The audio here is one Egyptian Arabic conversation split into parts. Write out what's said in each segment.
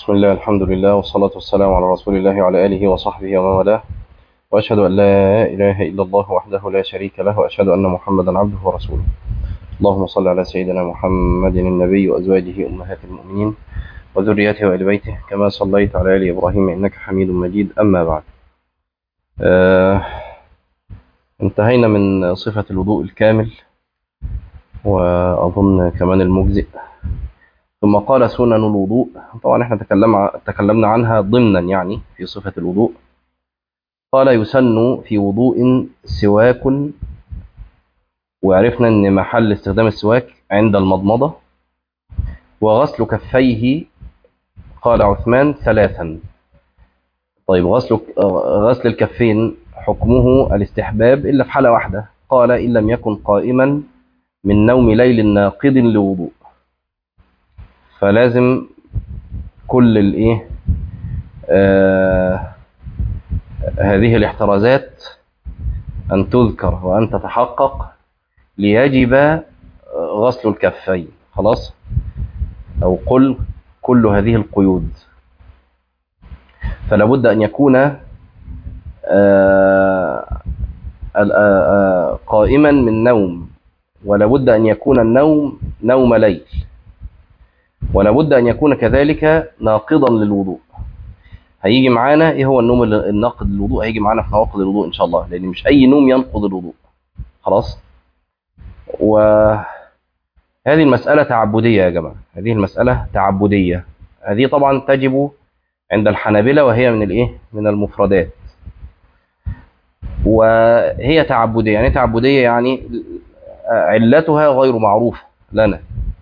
بسم الله الحمد لله والصلاة والسلام على رسول الله وعلى آله وصحبه ومن والاه وأشهد أن لا إله إلا الله وحده لا شريك له وأشهد أن محمدا عبده ورسوله اللهم صل على سيدنا محمد النبي وأزواجه أمهات المؤمنين وذريته وآل بيته كما صليت على آل إبراهيم إنك حميد مجيد أما بعد آه انتهينا من صفة الوضوء الكامل وأظن كمان المجزئ ثم قال سنن الوضوء طبعا احنا تكلم تكلمنا عنها ضمنا يعني في صفة الوضوء قال يسن في وضوء سواك وعرفنا ان محل استخدام السواك عند المضمضة وغسل كفيه قال عثمان ثلاثا طيب غسل غسل الكفين حكمه الاستحباب الا في حالة واحدة قال ان لم يكن قائما من نوم ليل ناقض لوضوء فلازم كل الايه آه هذه الاحترازات ان تذكر وان تتحقق ليجب غسل الكفين خلاص او قل كل هذه القيود فلا بد ان يكون آه آه قائما من نوم ولا بد ان يكون النوم نوم ليل ولا بد ان يكون كذلك ناقضا للوضوء هيجي معانا ايه هو النوم الناقض للوضوء هيجي معانا في نواقض الوضوء ان شاء الله لان مش اي نوم ينقض الوضوء خلاص وهذه المسألة تعبدية يا جماعة هذه المسألة تعبدية هذه طبعا تجب عند الحنابلة وهي من الايه من المفردات وهي تعبدية يعني تعبدية يعني علتها غير معروفة لنا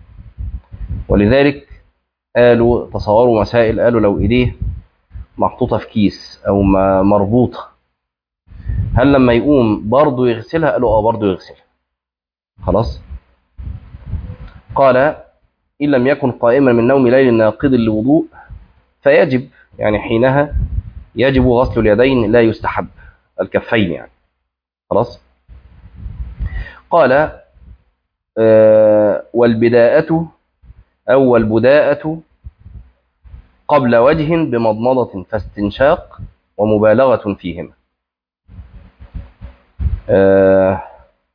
ولذلك قالوا تصوروا مسائل قالوا لو ايديه محطوطه في كيس او مربوطه هل لما يقوم برضه يغسلها قالوا اه برضه يغسلها خلاص قال ان لم يكن قائما من نوم ليل ناقض للوضوء فيجب يعني حينها يجب غسل اليدين لا يستحب الكفين يعني خلاص قال آه والبداءة أو البداءة قبل وجه بمضمضة فاستنشاق ومبالغة فيهما آه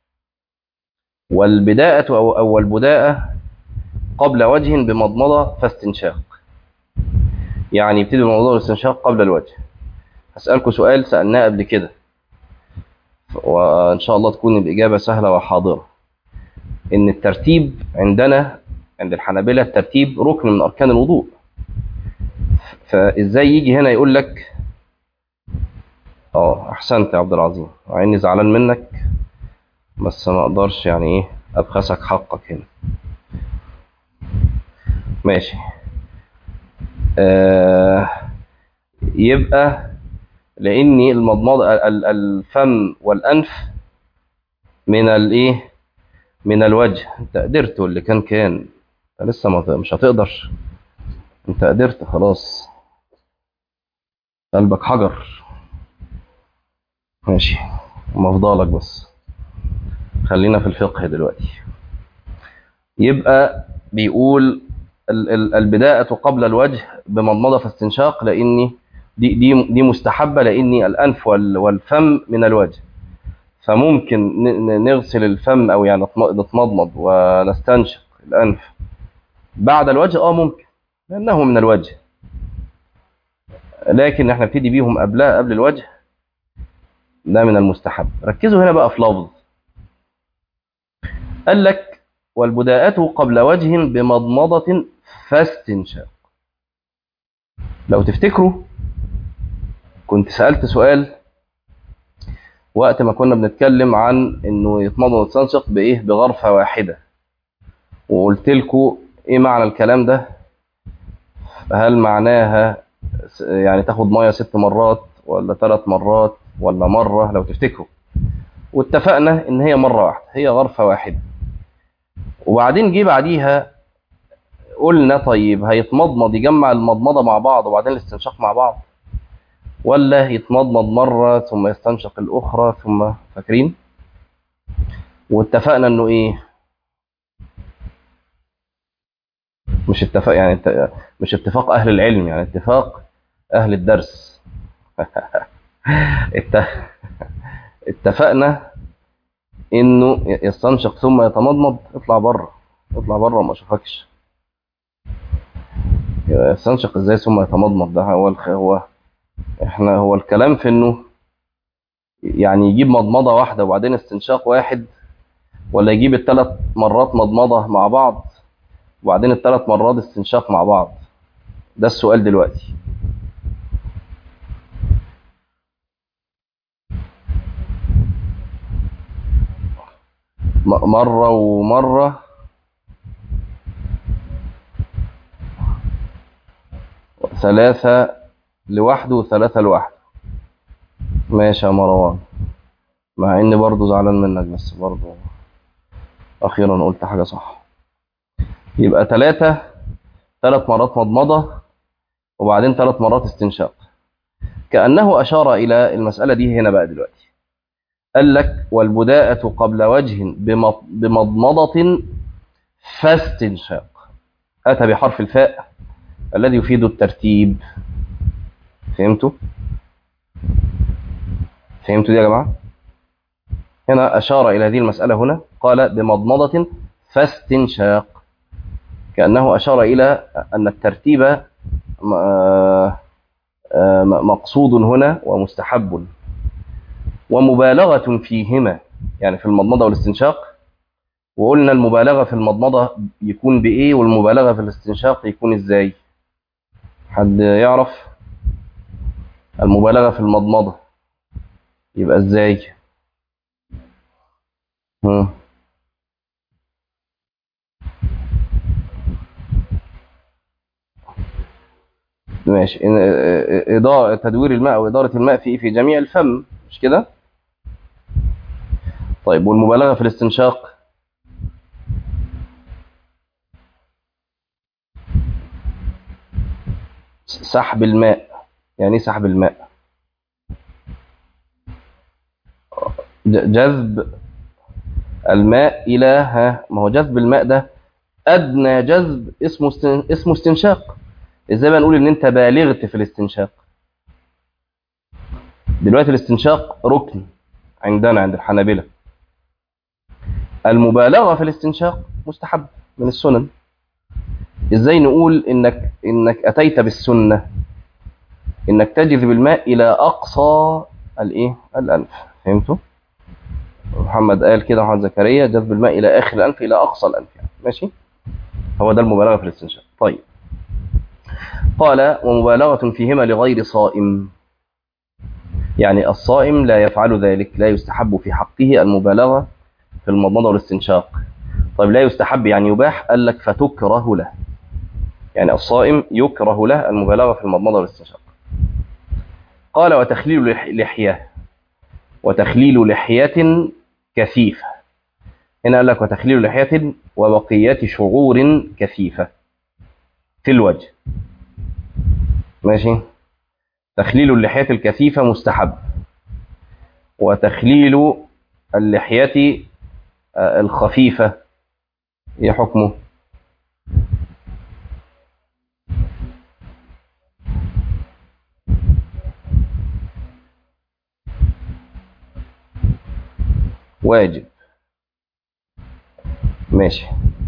والبداءة أو, أو البداءة قبل وجه بمضمضة فاستنشاق يعني يبتدي بمضمضة والاستنشاق قبل الوجه هسألكم سؤال سألناه قبل كده وإن شاء الله تكون الإجابة سهلة وحاضرة إن الترتيب عندنا عند الحنابلة الترتيب ركن من أركان الوضوء فإزاي يجي هنا يقول لك اه أحسنت يا عبد العظيم مع إني زعلان منك بس ما أقدرش يعني إيه أبخسك حقك هنا ماشي آه يبقى لأني المضمضة الفم والأنف من الإيه من الوجه انت قدرت اللي كان كان انت لسه ما مش هتقدر انت قدرت خلاص قلبك حجر ماشي مفضلك بس خلينا في الفقه دلوقتي يبقى بيقول البداءة قبل الوجه بمضمضة فاستنشاق لاني دي دي دي مستحبة لاني الانف والفم من الوجه فممكن نغسل الفم او يعني نتمضمض ونستنشق الانف بعد الوجه اه ممكن لانه من الوجه لكن احنا نبتدي بيهم قبلها قبل الوجه ده من المستحب ركزوا هنا بقى في لفظ قال لك والبداءة قبل وجه بمضمضة فاستنشاق لو تفتكروا كنت سألت سؤال وقت ما كنا بنتكلم عن انه يتمضمض ويستنشق بايه بغرفة واحدة وقلت لكم ايه معنى الكلام ده هل معناها يعني تاخد ميه ست مرات ولا ثلاث مرات ولا مرة لو تفتكروا واتفقنا ان هي مرة واحدة هي غرفة واحدة وبعدين جه بعديها قلنا طيب هيتمضمض يجمع المضمضة مع بعض وبعدين الاستنشاق مع بعض ولا يتمضمض مرة ثم يستنشق الأخرى ثم فاكرين واتفقنا انه ايه مش اتفاق يعني ات- مش اتفاق اهل العلم يعني اتفاق اهل الدرس ات- اتفقنا انه يستنشق ثم يتمضمض اطلع بره اطلع بره وما اشوفكش يستنشق ازاي ثم يتمضمض ده هو الخ- هو احنا هو الكلام في انه يعني يجيب مضمضه واحده وبعدين استنشاق واحد ولا يجيب الثلاث مرات مضمضه مع بعض وبعدين الثلاث مرات استنشاق مع بعض ده السؤال دلوقتي م- مرة ومرة ثلاثة لوحده وثلاثة لوحده ماشي يا مروان مع اني برضو زعلان منك بس برضو اخيرا قلت حاجة صح يبقى ثلاثة ثلاث مرات مضمضة وبعدين ثلاث مرات استنشاق كأنه أشار إلى المسألة دي هنا بقى دلوقتي قال لك والبداءة قبل وجه بمض- بمضمضة فاستنشاق أتى بحرف الفاء الذي يفيد الترتيب فهمتوا؟ فهمتوا دي يا جماعة؟ هنا أشار إلى هذه المسألة هنا قال بمضمضة فاستنشاق كأنه أشار إلى أن الترتيب م- آه، آه، مقصود هنا ومستحب ومبالغة فيهما يعني في المضمضة والاستنشاق وقلنا المبالغة في المضمضة يكون بإيه والمبالغة في الاستنشاق يكون إزاي حد يعرف المبالغة في المضمضة يبقى إزاي هم. ماشي إن- إضاءة تدوير الماء وإدارة الماء في في جميع الفم مش كده طيب والمبالغة في الاستنشاق سحب الماء يعني ايه سحب الماء ج- جذب الماء إلى ها ما هو جذب الماء ده أدنى جذب اسمه استن... اسمه استنشاق ازاي بقى نقول ان انت بالغت في الاستنشاق دلوقتي الاستنشاق ركن عندنا عند الحنابلة المبالغة في الاستنشاق مستحب من السنن ازاي نقول انك انك اتيت بالسنة انك تجذب الماء الى اقصى الايه الانف فهمتوا محمد قال كده محمد زكريا جذب الماء الى اخر الانف الى اقصى الانف يعني. ماشي هو ده المبالغة في الاستنشاق طيب قال ومبالغة فيهما لغير صائم يعني الصائم لا يفعل ذلك لا يستحب في حقه المبالغة في المضمضة والاستنشاق طيب لا يستحب يعني يباح قال لك فتكره له يعني الصائم يكره له المبالغة في المضمضة والاستنشاق قال وتخليل لح- لحية وتخليل لحية كثيفة هنا قال لك وتخليل لحية وبقية شعور كثيفة في الوجه ماشي تخليل اللحية الكثيفة مستحب وتخليل اللحية آه، الخفيفة ايه حكمه واجب ماشي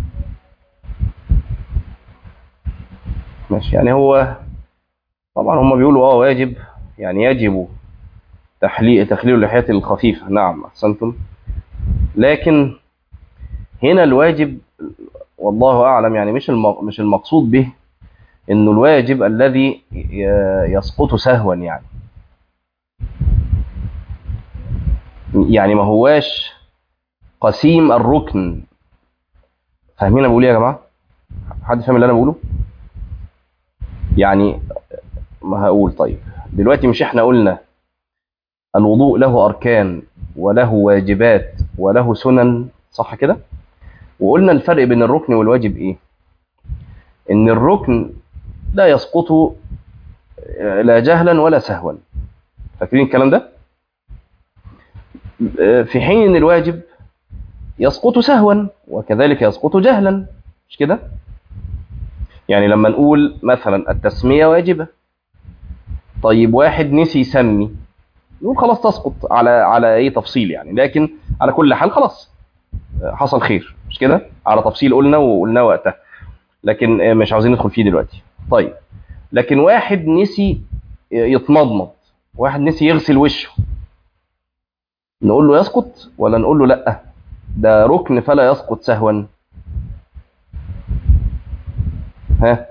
ماشي يعني هو طبعا هم بيقولوا اه واجب يعني يجب تحليل تخليل اللحية الخفيفة نعم أحسنتم لكن هنا الواجب والله أعلم يعني مش الم- مش المقصود به إنه الواجب الذي ي- يسقط سهوا يعني يعني ما هواش قسيم الركن فاهمين انا بقول ايه يا جماعه حد فاهم اللي انا بقوله يعني ما هقول طيب دلوقتي مش احنا قلنا الوضوء له اركان وله واجبات وله سنن صح كده وقلنا الفرق بين الركن والواجب ايه ان الركن لا يسقط لا جهلا ولا سهوا فاكرين الكلام ده في حين ان الواجب يسقط سهوا وكذلك يسقط جهلا مش كده يعني لما نقول مثلا التسمية واجبة طيب واحد نسي يسمي نقول خلاص تسقط على على اي تفصيل يعني لكن على كل حال خلاص حصل خير مش كده على تفصيل قلنا وقلنا وقتها لكن مش عاوزين ندخل فيه دلوقتي طيب لكن واحد نسي يتمضمض واحد نسي يغسل وشه نقول له يسقط ولا نقول له لا ده ركن فلا يسقط سهوا ها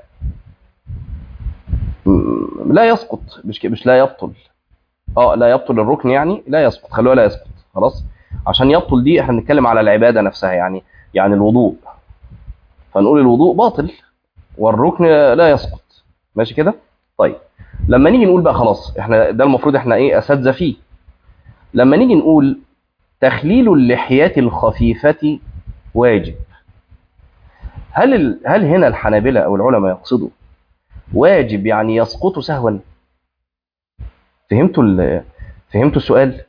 م- لا يسقط مش ك- مش لا يبطل اه لا يبطل الركن يعني لا يسقط خلوها لا يسقط خلاص عشان يبطل دي احنا بنتكلم على العباده نفسها يعني يعني الوضوء فنقول الوضوء باطل والركن لا يسقط ماشي كده طيب لما نيجي نقول بقى خلاص احنا ده المفروض احنا ايه اساتذه فيه لما نيجي نقول تخليل اللحية الخفيفة واجب هل ال... هل هنا الحنابلة او العلماء يقصدوا واجب يعني يسقط سهوا فهمتوا ال... فهمتوا السؤال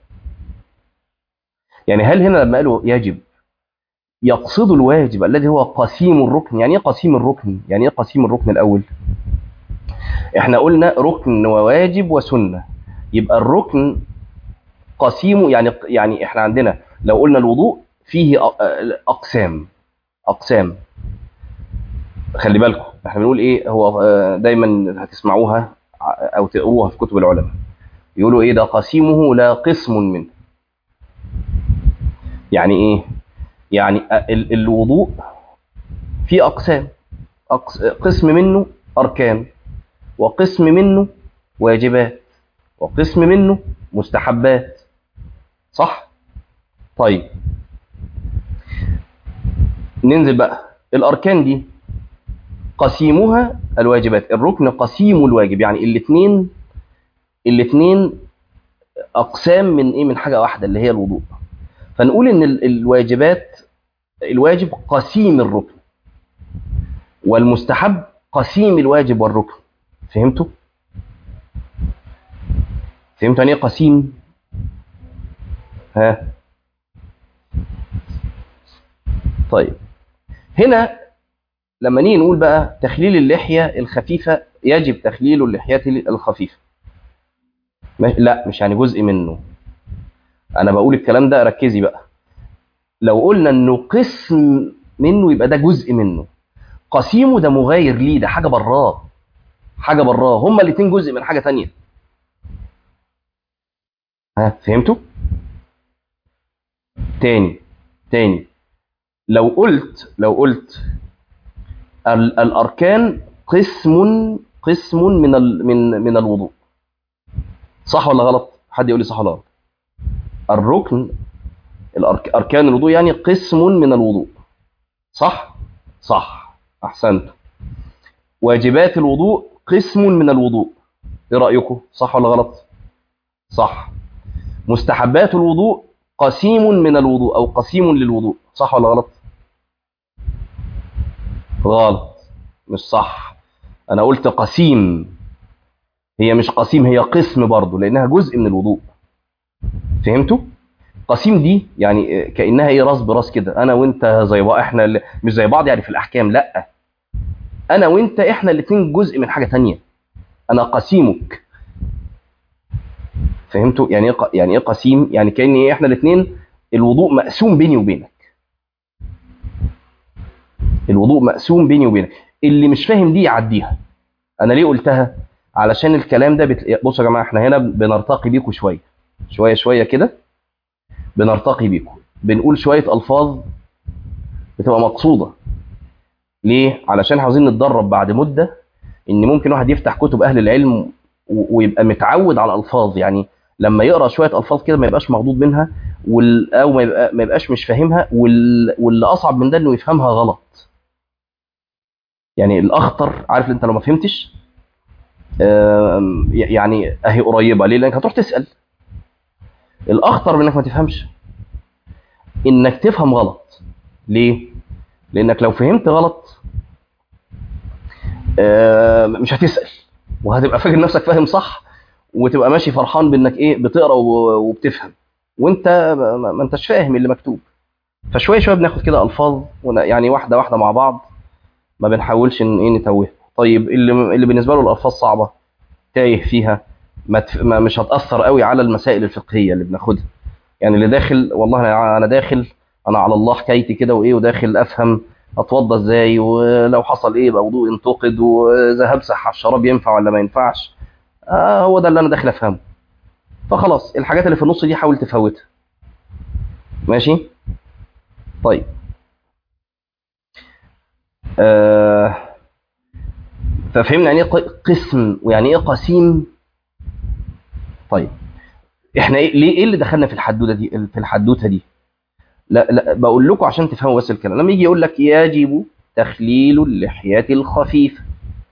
يعني هل هنا لما قالوا يجب يقصدوا الواجب الذي هو قسيم الركن يعني ايه قسيم الركن يعني ايه قسيم الركن الاول احنا قلنا ركن وواجب وسنه يبقى الركن قسيم يعني يعني احنا عندنا لو قلنا الوضوء فيه أ- اقسام اقسام خلي بالكم احنا بنقول ايه هو آه، دايما هتسمعوها ع- او تقروها في كتب العلماء يقولوا ايه ده قسيمه لا قسم منه يعني ايه يعني ال- الوضوء فيه اقسام أقس- قسم منه اركان وقسم منه واجبات وقسم منه مستحبات صح طيب ننزل بقى الاركان دي قسيمها الواجبات الركن قسيم الواجب يعني الاثنين الاثنين اقسام من ايه من حاجه واحده اللي هي الوضوء فنقول ان ال- الواجبات الواجب قسيم الركن والمستحب قسيم الواجب والركن فهمتوا فهمتوا يعني ايه قسيم ها طيب هنا لما نيجي نقول بقى تخليل اللحية الخفيفة يجب تخليل اللحية الخفيفة ما- لا مش يعني جزء منه انا بقول الكلام ده ركزي بقى لو قلنا انه قسم منه يبقى ده جزء منه قسيمه ده مغاير ليه ده حاجة براه حاجة براه هما الاتنين جزء من حاجة تانية ها فهمتوا تاني تاني لو قلت لو قلت ال- الاركان قسم قسم من ال من من الوضوء صح ولا غلط حد يقول لي صح ولا غلط الركن الأرك- اركان الوضوء يعني قسم من الوضوء صح صح احسنت واجبات الوضوء قسم من الوضوء ايه رايكم صح ولا غلط صح مستحبات الوضوء قسيم من الوضوء او قسيم للوضوء صح ولا غلط غلط مش صح انا قلت قسيم هي مش قسيم هي قسم برضه لانها جزء من الوضوء فهمتوا قسيم دي يعني كانها ايه راس براس كده انا وانت زي بعض احنا ال- مش زي بعض يعني في الاحكام لا انا وانت احنا الاثنين جزء من حاجه تانية انا قسيمك فهمتوا يعني ايه ق- يعني ايه قسيم يعني كان إيه احنا الاثنين الوضوء مقسوم بيني وبينك الوضوء مقسوم بيني وبينك اللي مش فاهم دي يعديها انا ليه قلتها علشان الكلام ده بت... بصوا يا جماعه احنا هنا بنرتقي بيكم شويه شويه شويه كده بنرتقي بيكم بنقول شويه الفاظ بتبقى مقصوده ليه علشان عاوزين نتدرب بعد مده ان ممكن واحد يفتح كتب اهل العلم و- ويبقى متعود على الالفاظ يعني لما يقرا شويه الفاظ كده ما يبقاش مخضوض منها وال... او ما, يبقى... ما يبقاش مش فاهمها وال... واللي اصعب من ده انه يفهمها غلط يعني الاخطر عارف انت لو ما فهمتش آم، يعني اهي قريبه ليه لانك هتروح تسال الاخطر من انك ما تفهمش انك تفهم غلط ليه لانك لو فهمت غلط آم، مش هتسال وهتبقى فاكر نفسك فاهم صح وتبقى ماشي فرحان بانك ايه بتقرا و- وبتفهم وانت ما- ما ما انتش فاهم اللي مكتوب فشويه شويه بناخد كده الفاظ ون- يعني واحده واحده مع بعض ما بنحاولش ان ايه نتوهكم طيب اللي اللي بالنسبه له الالفاظ صعبه تايه فيها ما, تف... ما مش هتاثر قوي على المسائل الفقهيه اللي بناخدها يعني اللي داخل والله انا أنا داخل انا على الله حكايتي كده وايه وداخل افهم اتوضى ازاي ولو حصل ايه يبقى وضوء انتقد واذا همسح على الشراب ينفع ولا ما ينفعش آه هو ده اللي انا داخل افهمه فخلاص الحاجات اللي في النص دي حاول تفوتها ماشي طيب آه ففهمنا يعني ايه ق- قسم ويعني ايه قسيم طيب احنا إيه ليه ايه اللي دخلنا في الحدوته دي في الحدوته دي لا لا بقول لكم عشان تفهموا بس الكلام لما يجي يقول لك يجب تخليل اللحية الخفيفة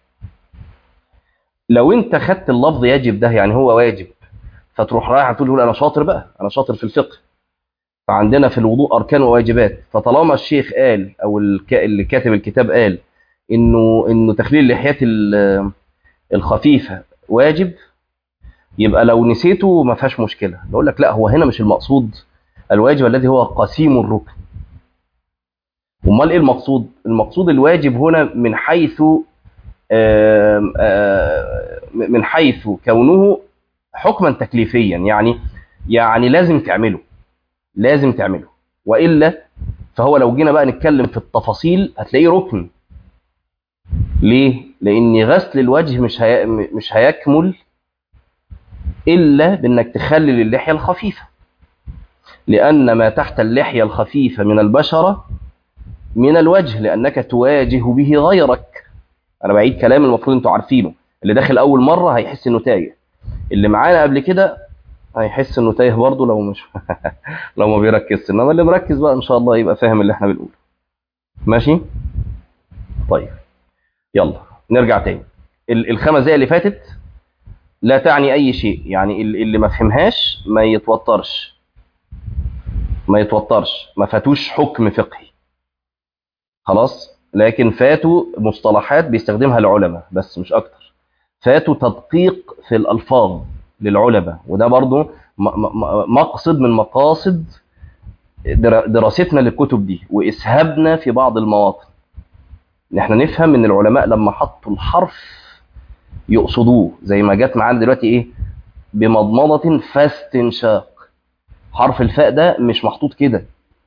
لو انت خدت اللفظ يجب ده يعني هو واجب فتروح رايح تقول له انا شاطر بقى انا شاطر في الفقه فعندنا في الوضوء اركان وواجبات فطالما الشيخ قال او الك- اللي كاتب الكتاب قال انه انه تخليل اللحيات ال- الخفيفه واجب يبقى لو نسيته ما فيهاش مشكله نقول لك لا هو هنا مش المقصود الواجب الذي هو قسيم الركن امال ايه المقصود المقصود الواجب هنا من حيث آم، آم، من حيث كونه حكما تكليفيا يعني يعني لازم تعمله لازم تعمله والا فهو لو جينا بقى نتكلم في التفاصيل هتلاقيه ركن ليه لان غسل الوجه مش هي... مش هيكمل الا بانك تخلل اللحيه الخفيفه لان ما تحت اللحيه الخفيفه من البشره من الوجه لانك تواجه به غيرك انا بعيد كلام المفروض انتوا عارفينه اللي داخل اول مره هيحس انه تايه اللي معانا قبل كده هيحس انه تايه برضه لو مش لو ما بيركزش انما اللي مركز بقى ان شاء الله يبقى فاهم اللي احنا بنقوله ماشي طيب يلا نرجع تاني ال- الخمس دقايق اللي فاتت لا تعني اي شيء يعني ال- اللي ما فهمهاش ما يتوترش ما يتوترش ما فاتوش حكم فقهي خلاص لكن فاتوا مصطلحات بيستخدمها العلماء بس مش اكتر فاتوا تدقيق في الالفاظ للعلماء وده برضو م- م- م- مقصد من مقاصد در- دراستنا للكتب دي واسهابنا في بعض المواطن ان احنا نفهم ان العلماء لما حطوا الحرف يقصدوه زي ما جت معانا دلوقتي ايه بمضمضة فاستنشاق حرف الفاء ده مش محطوط كده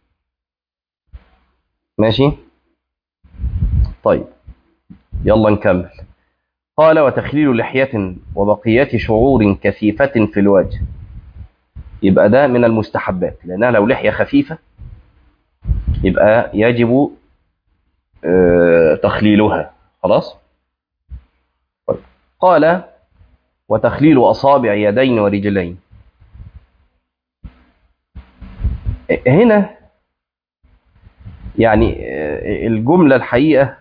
ماشي طيب يلا نكمل قال وتخليل لحية وبقيات شعور كثيفة في الوجه يبقى ده من المستحبات لأنها لو لحية خفيفة يبقى يجب آه، تخليلها خلاص طيب. قال وتخليل أصابع يدين ورجلين هنا يعني آه، الجملة الحقيقة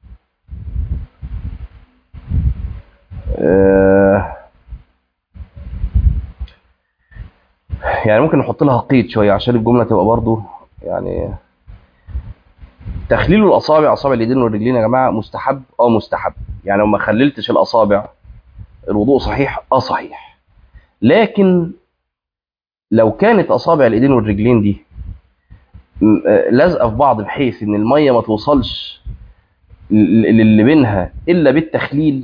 آه، يعني ممكن نحط لها قيد شوية عشان الجملة تبقى برضو يعني تخليل الأصابع أصابع اليدين والرجلين يا جماعة مستحب أه مستحب يعني لو ما خللتش الأصابع الوضوء صحيح أه صحيح لكن لو كانت أصابع الإيدين والرجلين دي م- آه، لازقة في بعض بحيث إن المية ما توصلش ل- للي بينها إلا بالتخليل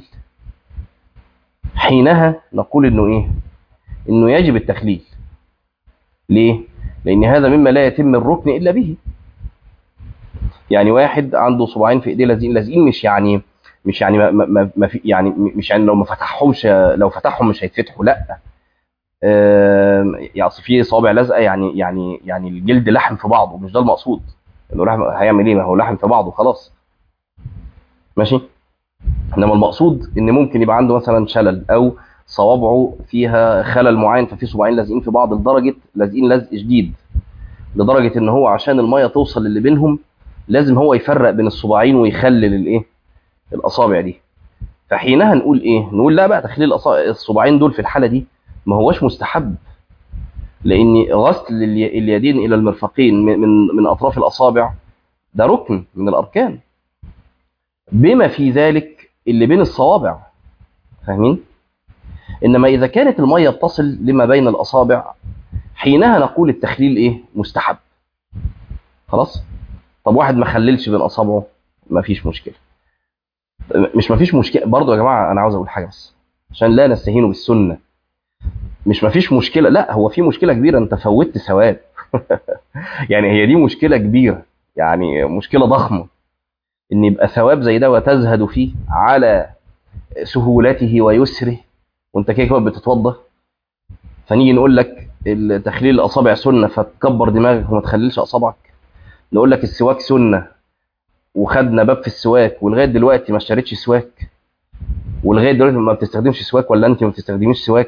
حينها نقول إنه إيه؟ إنه يجب التخليل ليه؟ لأن هذا مما لا يتم الركن إلا به يعني واحد عنده صباعين في ايديه لازقين لازقين مش يعني مش يعني ما, ما, ما في يعني مش يعني لو ما فتحهمش لو فتحهم مش هيتفتحوا لا آم، يعني أصل في صوابع لازقه يعني يعني يعني الجلد لحم في بعضه مش ده المقصود انه لحم هيعمل ايه ما هو لحم في بعضه خلاص ماشي انما المقصود ان ممكن يبقى عنده مثلا شلل او صوابعه فيها خلل معين ففي صباعين لازقين في بعض لدرجه لازقين لزق شديد لدرجه ان هو عشان الميه توصل للي بينهم لازم هو يفرق بين الصباعين ويخلل الايه الاصابع دي فحينها نقول ايه نقول لا بقى تخليل الأصا- الصباعين دول في الحاله دي ما هوش مستحب لان غسل الي- اليدين الى المرفقين من من, من اطراف الاصابع ده ركن من الاركان بما في ذلك اللي بين الصوابع فاهمين انما اذا كانت الميه بتصل لما بين الاصابع حينها نقول التخليل ايه مستحب خلاص طب واحد ما خللش بين اصابعه ما فيش مشكله مش مفيش مشكله برضه يا جماعه انا عاوز اقول حاجه بس عشان لا نستهين بالسنه مش مفيش مشكله لا هو في مشكله كبيره انت فوتت ثواب يعني هي دي مشكله كبيره يعني مشكله ضخمه ان يبقى ثواب زي ده وتزهد فيه على سهولته ويسره وانت كده كده بتتوضى فنيجي نقول لك تخليل الاصابع سنه فتكبر دماغك وما تخللش اصابعك نقول لك السواك سنه وخدنا باب في السواك ولغايه دلوقتي ما اشتريتش سواك ولغايه دلوقتي ما بتستخدمش سواك ولا انت ما بتستخدميش سواك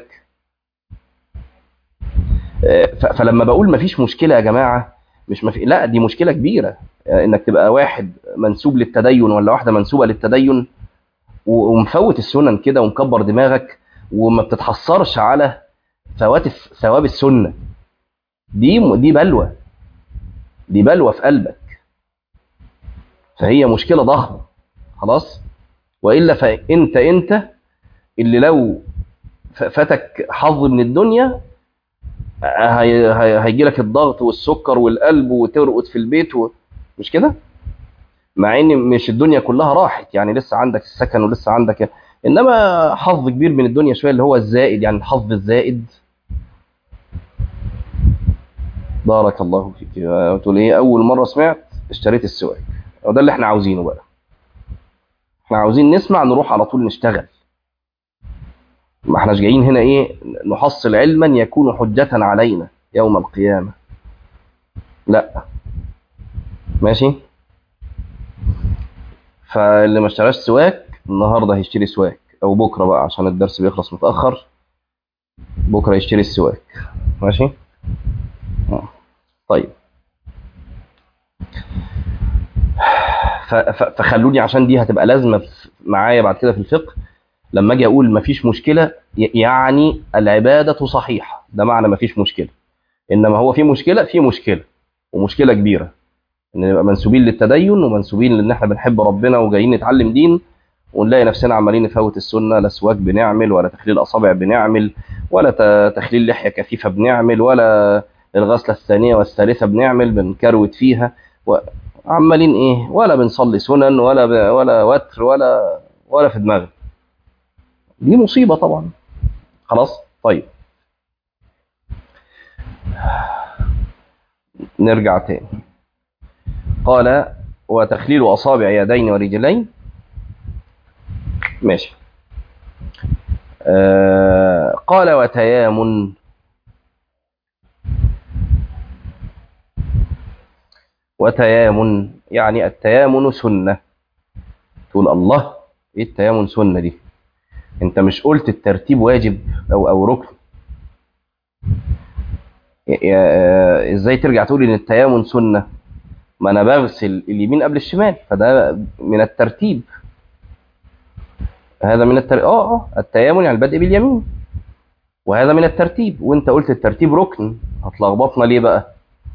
فلما بقول ما فيش مشكله يا جماعه مش مفي... لا دي مشكله كبيره انك تبقى واحد منسوب للتدين ولا واحده منسوبه للتدين ومفوت السنن كده ومكبر دماغك وما بتتحسرش على فوات ثواب السنه دي دي بلوى دي بلوى في قلبك فهي مشكله ضخمه خلاص والا فانت انت اللي لو فاتك حظ من الدنيا هي هيجي لك الضغط والسكر والقلب وترقد في البيت و... مش كده مع ان مش الدنيا كلها راحت يعني لسه عندك السكن ولسه عندك انما حظ كبير من الدنيا شويه اللي هو الزائد يعني الحظ الزائد بارك الله فيك تقول ايه اول مره سمعت اشتريت السواك وده اللي احنا عاوزينه بقى احنا عاوزين نسمع نروح على طول نشتغل ما احناش جايين هنا ايه نحصل علما يكون حجة علينا يوم القيامة لا ماشي فاللي ما اشتراش سواك النهارده هيشتري سواك او بكره بقى عشان الدرس بيخلص متاخر بكره يشتري السواك ماشي طيب فخلوني عشان دي هتبقى لازمه معايا بعد كده في الفقه لما اجي اقول مفيش مشكله يعني العباده صحيحه ده معنى مفيش مشكله انما هو في مشكله في مشكله ومشكله كبيره ان نبقى منسوبين للتدين ومنسوبين لان احنا بنحب ربنا وجايين نتعلم دين ونلاقي نفسنا عمالين نفوت السنه لا سواك بنعمل ولا تخليل اصابع بنعمل ولا تخليل لحيه كثيفه بنعمل ولا الغسله الثانيه والثالثه بنعمل بنكروت فيها وعمالين ايه ولا بنصلي سنن ولا ب... ولا وتر ولا ولا في دماغنا دي مصيبه طبعا خلاص طيب نرجع تاني قال وتخليل أصابع يدين ورجلين ماشي آه قال وتيامن وتيامن يعني التيامن سنة تقول الله ايه التيامن سنة دي انت مش قلت الترتيب واجب او او ركن ازاي ترجع تقول ان التيامن سنه ما انا بغسل اليمين قبل الشمال فده من الترتيب هذا من التر... اه اه التيامن يعني البدء باليمين وهذا من الترتيب وانت قلت الترتيب ركن هتلخبطنا ليه بقى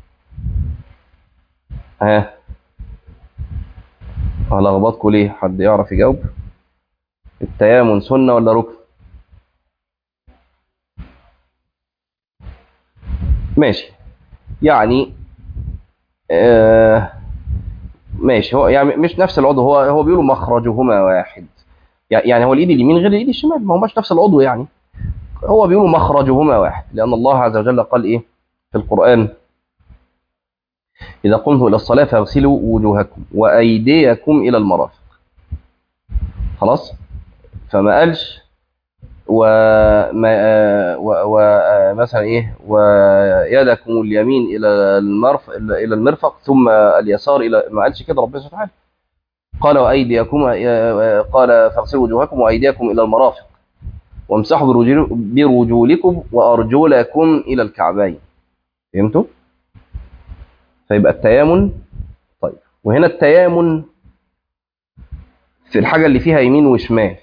ها هلخبطكم ليه حد يعرف يجاوب التيامن سنه ولا ركن ماشي يعني آه ماشي هو يعني مش نفس العضو هو هو بيقولوا مخرجهما واحد يعني هو الايد اليمين غير الايد الشمال ما هماش نفس العضو يعني هو بيقولوا مخرجهما واحد لان الله عز وجل قال ايه في القران اذا قمتم الى الصلاه فاغسلوا وجوهكم وايديكم الى المرافق خلاص فما قالش وما ومثلا ايه ويدكم اليمين الى المرفق الى المرفق ثم اليسار الى ما قالش كده ربنا سبحانه قال وايديكم قال فاغسلوا وجوهكم وايديكم الى المرافق وامسحوا برجولكم وارجلكم الى الكعبين فهمتوا فيبقى التيامن طيب وهنا التيامن في الحاجه اللي فيها يمين وشمال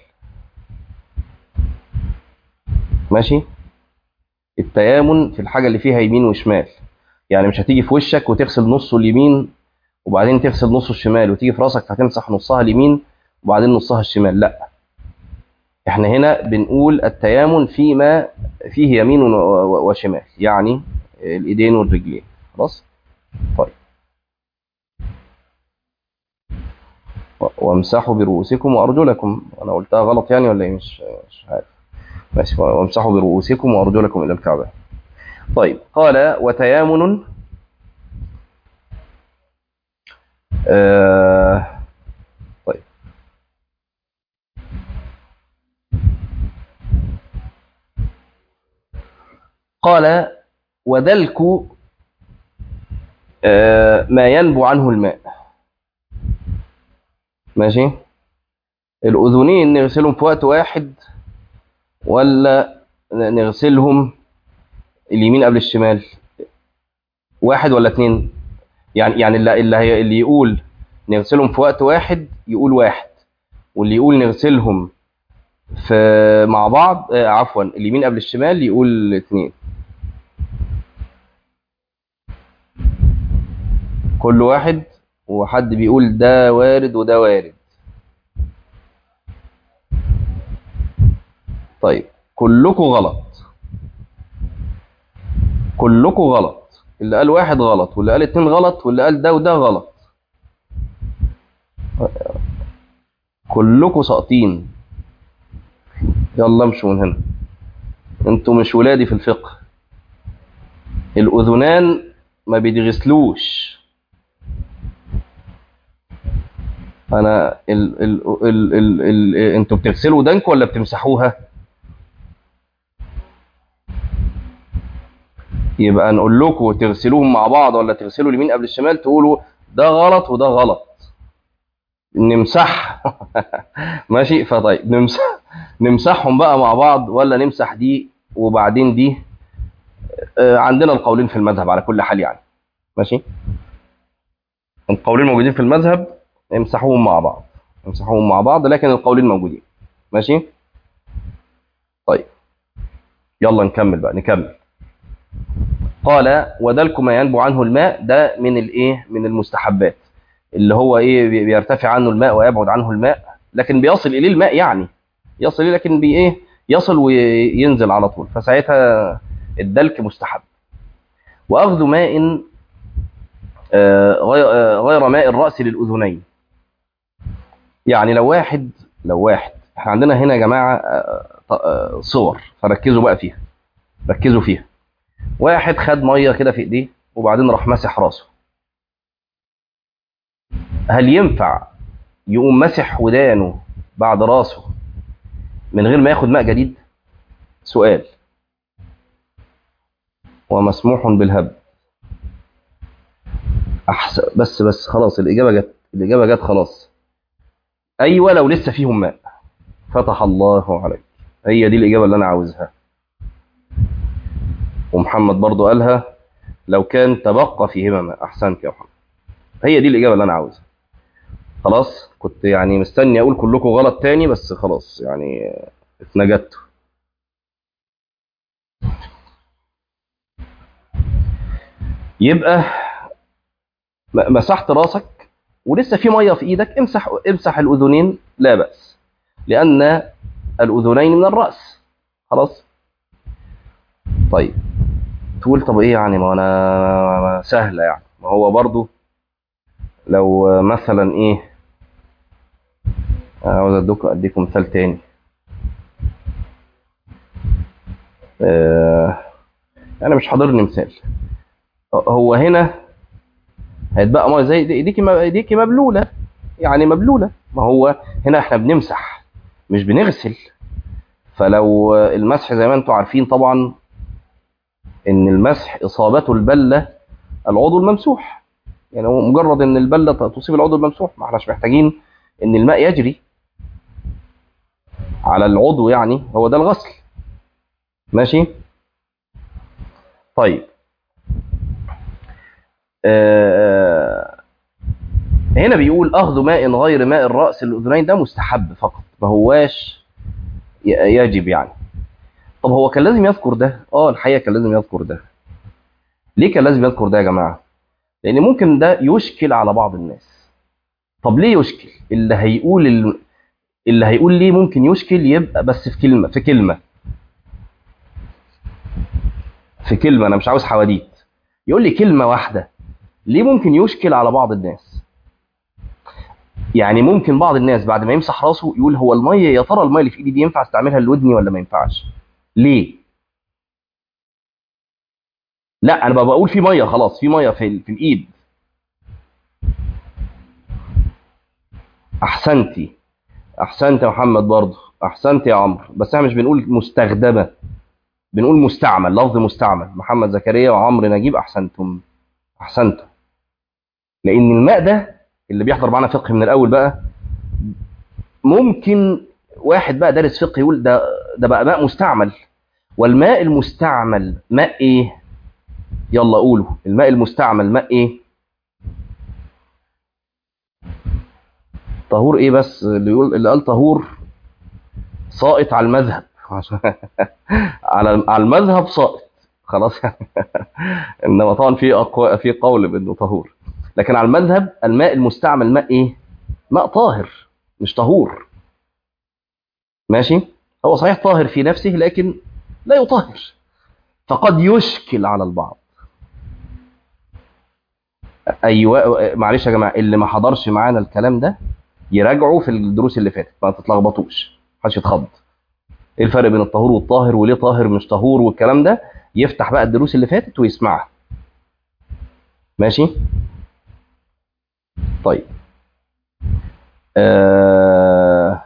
ماشي التيامن في الحاجة اللي فيها يمين وشمال يعني مش هتيجي في وشك وتغسل نصه اليمين وبعدين تغسل نصه الشمال وتيجي في راسك فتمسح نصها اليمين وبعدين نصها الشمال لا احنا هنا بنقول التيامن فيما فيه يمين وشمال يعني الايدين والرجلين خلاص طيب و- وامسحوا برؤوسكم وارجلكم انا قلتها غلط يعني ولا ايه مش مش عارف ماشي وامسحوا برؤوسكم وارجلكم الى الكعبه طيب قال وتيامن آه طيب قال ودلك آه ما ينبو عنه الماء ماشي الأذنين نغسلهم في وقت واحد ولا نغسلهم اليمين قبل الشمال واحد ولا اتنين يعني يعني اللي اللي, هي اللي يقول نغسلهم في وقت واحد يقول واحد واللي يقول نغسلهم في مع بعض آه عفوا اليمين قبل الشمال يقول اتنين كل واحد وحد بيقول ده وارد وده وارد طيب كلكم غلط كلكم غلط اللي قال واحد غلط واللي قال اتنين غلط واللي قال ده وده غلط كلكم ساقطين يلا امشوا من هنا انتوا مش ولادي في الفقه الاذنان ما بيتغسلوش انا ال ال ال ال ال انتوا بتغسلوا ودانكم ولا بتمسحوها يبقى نقول لكم تغسلوهم مع بعض ولا تغسلوا اليمين قبل الشمال تقولوا ده غلط وده غلط نمسح ماشي فطيب نمسح نمسحهم بقى مع بعض ولا نمسح دي وبعدين دي آه، عندنا القولين في المذهب على كل حال يعني ماشي القولين موجودين في المذهب امسحوهم مع بعض امسحوهم مع بعض لكن القولين موجودين ماشي طيب يلا نكمل بقى نكمل قال ودلك ما ينبو عنه الماء ده من الايه من المستحبات اللي هو ايه بي- بيرتفع عنه الماء ويبعد عنه الماء لكن بيصل اليه الماء يعني يصل اليه لكن بي ايه يصل وينزل على طول فساعتها الدلك مستحب واخذ ماء آه، غير آه، غير ماء الراس للاذنين يعني لو واحد لو واحد احنا عندنا هنا يا جماعه آه، ط- آه، صور فركزوا بقى فيها ركزوا فيها واحد خد ميه كده في ايديه وبعدين راح مسح راسه هل ينفع يقوم مسح ودانه بعد راسه من غير ما ياخد ماء جديد سؤال ومسموح بالهب احسن بس بس خلاص الاجابه جت الاجابه جت خلاص ايوه لو لسه فيهم ماء فتح الله عليك هي دي الاجابه اللي انا عاوزها ومحمد برضو قالها لو كان تبقى فيهما ماء احسنت يا محمد هي دي الاجابه اللي انا عاوزها خلاص كنت يعني مستني اقول كلكم غلط تاني بس خلاص يعني اتنجدتوا يبقى م- مسحت راسك ولسه في ميه في ايدك امسح امسح الاذنين لا باس لان الاذنين من الراس خلاص طيب تقول طب ايه يعني ما انا ما سهله يعني ما هو برضو لو مثلا ايه عاوز ادوك اديكم مثال تاني آه انا مش حاضرني مثال هو هنا هيتبقى ميه زي دي- ايديكي م- ايديكي مبلوله يعني مبلوله ما هو هنا احنا بنمسح مش بنغسل فلو المسح زي ما انتم عارفين طبعا ان المسح اصابته البله العضو الممسوح يعني هو مجرد ان البله ت- تصيب العضو الممسوح ما احناش محتاجين ان الماء يجري على العضو يعني هو ده الغسل ماشي طيب آه، هنا بيقول اخذ ماء غير ماء الراس الاذنين ده مستحب فقط ما هواش ي- يجب يعني طب هو كان لازم يذكر ده اه الحقيقه كان لازم يذكر ده ليه كان لازم يذكر ده يا جماعه لان ممكن ده يشكل على بعض الناس طب ليه يشكل اللي هيقول ال- اللي هيقول ليه ممكن يشكل يبقى بس في كلمه في كلمه في كلمه انا مش عاوز حواديت يقول لي كلمه واحده ليه ممكن يشكل على بعض الناس يعني ممكن بعض الناس بعد ما يمسح راسه يقول هو الميه يا ترى الميه اللي في ايدي دي ينفع استعملها لودني ولا ما ينفعش ليه لا انا بقى بقول في ميه خلاص في ميه في, ال- في الايد احسنتي احسنت يا محمد برضه احسنت يا عمرو بس احنا مش بنقول مستخدمه بنقول مستعمل لفظ مستعمل محمد زكريا وعمرو نجيب احسنتم احسنتم لان الماء ده اللي بيحضر معانا فقه من الاول بقى ممكن واحد بقى دارس فقه يقول ده ده بقى ماء مستعمل والماء المستعمل ماء ايه يلا قولوا الماء المستعمل ماء ايه طهور ايه بس اللي يقول اللي قال طهور ساقط على المذهب على على المذهب ساقط خلاص انما طبعا في أقوى في قول بانه طهور لكن على المذهب الماء المستعمل ماء ايه ماء طاهر مش طهور ماشي هو صحيح طاهر في نفسه لكن لا يطهر فقد يشكل على البعض ايوه معلش يا جماعه اللي ما حضرش معانا الكلام ده يراجعوا في الدروس اللي فاتت ما تتلخبطوش محدش يتخض ايه الفرق بين الطهور والطاهر وليه طاهر مش طهور والكلام ده يفتح بقى الدروس اللي فاتت ويسمعها ماشي طيب آه...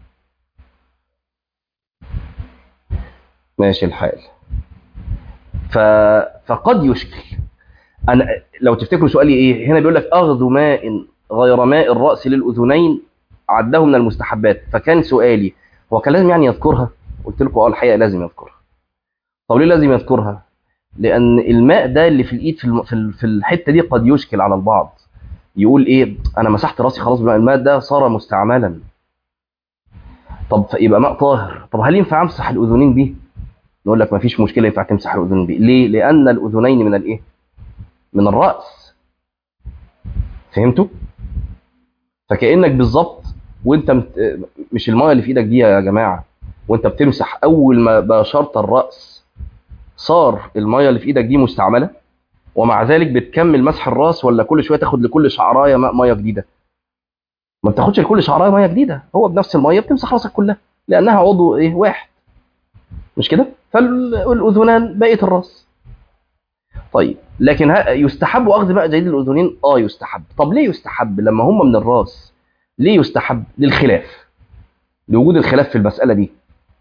ماشي الحال ف... فقد يشكل أنا لو تفتكروا سؤالي ايه هنا بيقول لك اخذ ماء غير ماء الراس للاذنين عده من المستحبات فكان سؤالي هو كان لازم يعني يذكرها قلت لكم اه الحقيقه لازم يذكرها طب ليه لازم يذكرها لان الماء ده اللي في الايد في الم... في ال- في الحته دي قد يشكل على البعض يقول ايه انا مسحت راسي خلاص بقى الماء ده صار مستعملا طب يبقى ماء طاهر طب هل ينفع امسح الاذنين بيه نقول لك ما فيش مشكله ينفع تمسح الاذنين بيه ليه لان الاذنين من الايه من الراس فهمتوا فكانك بالظبط وانت مت... مش المايه اللي في ايدك دي يا جماعه وانت بتمسح اول ما باشرت الراس صار المايه اللي في ايدك دي مستعمله ومع ذلك بتكمل مسح الراس ولا كل شويه تاخد لكل شعرايه ماء ميه جديده ما بتاخدش لكل شعرايه ميه جديده هو بنفس الميه بتمسح راسك كلها لانها عضو ايه واحد مش كده فالاذنان بقيه الراس طيب لكن ها- يستحب اخذ ماء جديد الاذنين اه يستحب طب ليه يستحب لما هم من الراس ليه يستحب للخلاف لوجود الخلاف في المساله دي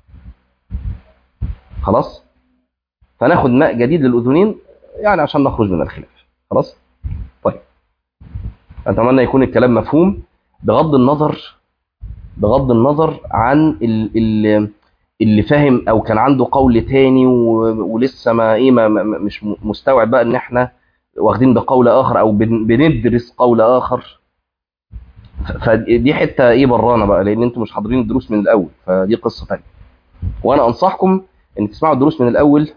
خلاص فناخد ماء جديد للاذنين يعني عشان نخرج من الخلاف خلاص طيب اتمنى يكون الكلام مفهوم بغض النظر بغض النظر عن ال ال اللي فاهم او كان عنده قول تاني و- ولسه ما ايه ما ما- مش م- مستوعب بقى ان احنا واخدين بقول اخر او بن- بندرس قول اخر ف- فدي حته ايه برانا بقى لان انتوا مش حاضرين الدروس من الاول فدي قصه تانية وانا انصحكم ان تسمعوا الدروس من الاول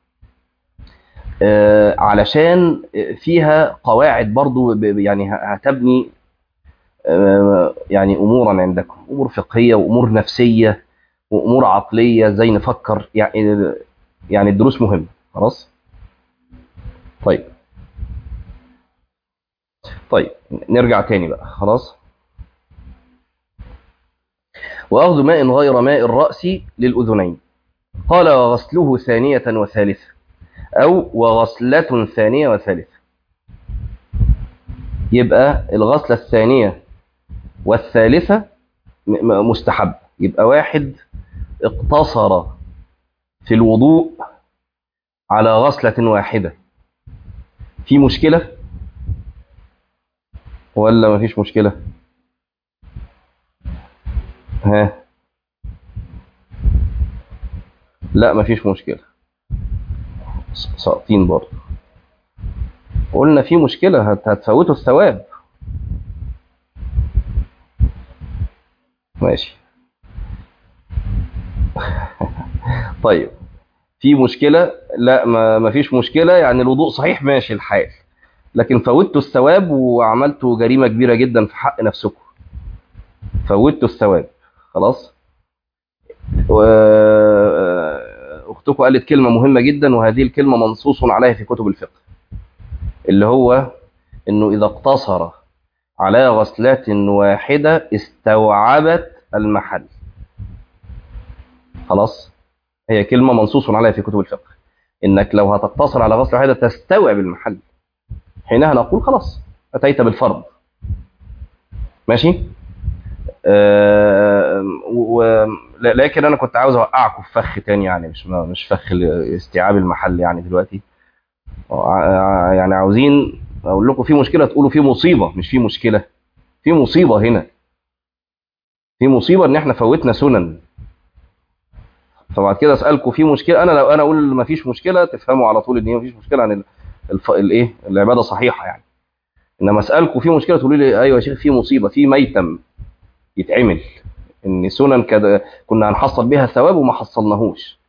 آه، علشان فيها قواعد برضو ب- ب- يعني ه- هتبني آه، يعني امورا عندكم امور فقهيه وامور نفسيه وامور عقليه ازاي نفكر يعني يعني الدروس مهمه خلاص طيب طيب نرجع تاني بقى خلاص واخذ ماء غير ماء الراس للاذنين قال وغسله ثانيه وثالثه او وغسله ثانيه وثالثه يبقى الغسله الثانيه والثالثه م- م- مستحب يبقى واحد اقتصر في الوضوء على غسلة واحدة في مشكلة ولا مفيش مشكلة ها لا مفيش مشكلة س- ساقطين برضه قلنا في مشكلة هت- هتفوتوا الثواب ماشي طيب في مشكلة لا ما ما فيش مشكلة يعني الوضوء صحيح ماشي الحال لكن فوتوا الثواب وعملتوا جريمة كبيرة جدا في حق نفسكم فوتوا الثواب خلاص و... اختكم قالت كلمة مهمة جدا وهذه الكلمة منصوص عليها في كتب الفقه اللي هو انه اذا اقتصر على غسلة واحدة استوعبت المحل خلاص هي كلمة منصوص عليها في كتب الفقه إنك لو هتقتصر على غسلة واحدة تستوعب المحل حينها نقول خلاص أتيت بالفرض ماشي آه و... لكن أنا كنت عاوز أوقعكم في فخ تاني يعني مش مش فخ استيعاب المحل يعني دلوقتي يعني عاوزين اقول لكم في مشكله تقولوا في مصيبه مش في مشكله في مصيبه هنا في مصيبه ان احنا فوتنا سنن فبعد كده اسالكم في مشكله انا لو انا اقول ما فيش مشكله تفهموا على طول ان هي ما فيش مشكله عن الف... الايه العباده صحيحه يعني انما اسالكم في مشكله تقولوا لي ايوه يا شيخ في مصيبه في ميتم يتعمل ان سنن كده كنا هنحصل بها ثواب وما حصلناهوش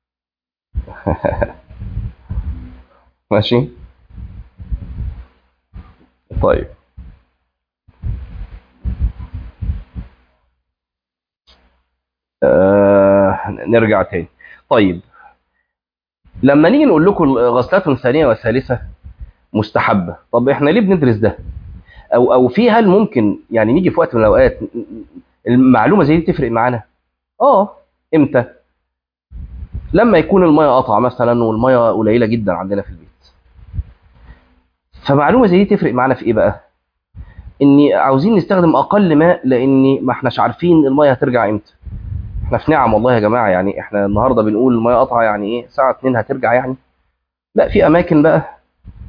ماشي طيب آه نرجع تاني طيب لما نيجي نقول لكم غسلات ثانية وثالثة مستحبة طب احنا ليه بندرس ده او او في هل ممكن يعني نيجي في وقت من الاوقات المعلومة زي دي تفرق معانا اه امتى لما يكون المية قطع مثلا والمية قليلة جدا عندنا في البيت فمعلومه زي دي تفرق معانا في ايه بقى اني عاوزين نستخدم اقل ماء لاني ما احناش عارفين الميه هترجع امتى احنا في نعم والله يا جماعه يعني احنا النهارده بنقول الميه قطعه يعني ايه ساعه 2 هترجع يعني لا في اماكن بقى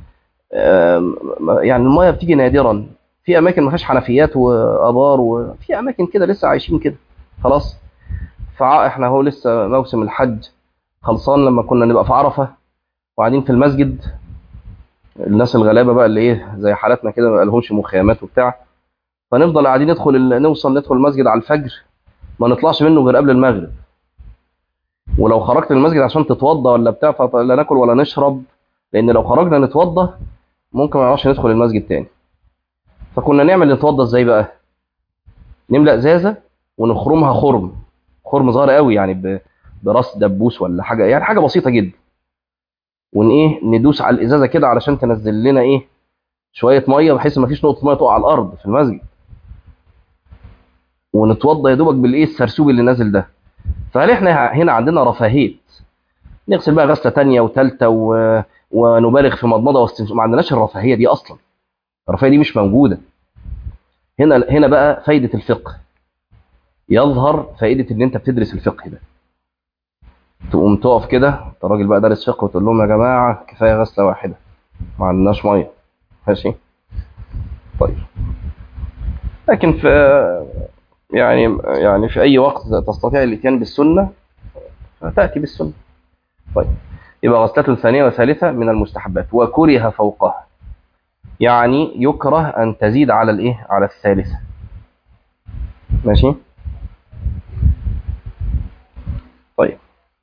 يعني الميه بتيجي نادرا في اماكن ما فيهاش حنفيات وابار وفي اماكن كده لسه عايشين كده خلاص فاحنا هو لسه موسم الحج خلصان لما كنا نبقى في عرفه وقاعدين في المسجد الناس الغلابه بقى اللي ايه زي حالاتنا كده ما لهمش مخيمات وبتاع فنفضل قاعدين ندخل نوصل ندخل المسجد على الفجر ما نطلعش منه غير قبل المغرب ولو خرجت من المسجد عشان تتوضى ولا بتاع فلا ناكل ولا نشرب لان لو خرجنا نتوضى ممكن ما نعرفش ندخل المسجد تاني فكنا نعمل نتوضى ازاي بقى نملأ ازازه ونخرمها خرم خرم صغير قوي يعني براس دبوس ولا حاجه يعني حاجه بسيطه جدا ون ايه ندوس على الازازه كده علشان تنزل لنا ايه شويه ميه بحيث ما فيش نقطه ميه تقع على الارض في المسجد ونتوضى يا دوبك بالايه السرسوب اللي نازل ده فهل احنا هنا عندنا رفاهيه نغسل بقى غسله ثانيه وثالثه و... ونبالغ في مضمضه واستنشاق ما عندناش الرفاهيه دي اصلا الرفاهيه دي مش موجوده هنا هنا بقى فايده الفقه يظهر فائده ان انت بتدرس الفقه ده تقوم تقف كده انت راجل بقى دارس فقه وتقول لهم يا جماعه كفايه غسله واحده ما عندناش ميه ماشي طيب لكن في يعني يعني في اي وقت تستطيع الاتيان بالسنه فتاتي بالسنه طيب يبقى غسلة ثانية وثالثة من المستحبات وكره فوقها يعني يكره أن تزيد على الإيه على الثالثة ماشي طيب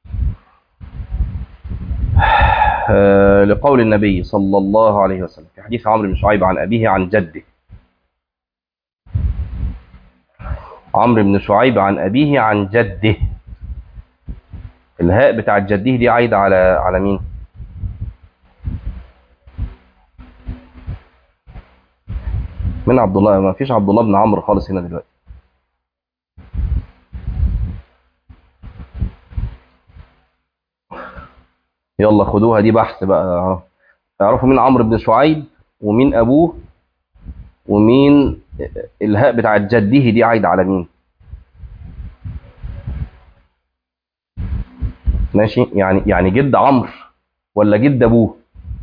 آه لقول النبي صلى الله عليه وسلم في حديث عمرو بن شعيب عن أبيه عن جده عمرو بن شعيب عن أبيه عن جده الهاء بتاع جده دي عايدة على على مين من عبد الله ما فيش عبد الله بن عمرو خالص هنا دلوقتي يلا خدوها دي بحث بقى تعرفوا مين عمرو بن شعيب ومين ابوه ومين الهاء بتاع جده دي عايده على مين ماشي يعني يعني جد عمرو ولا جد ابوه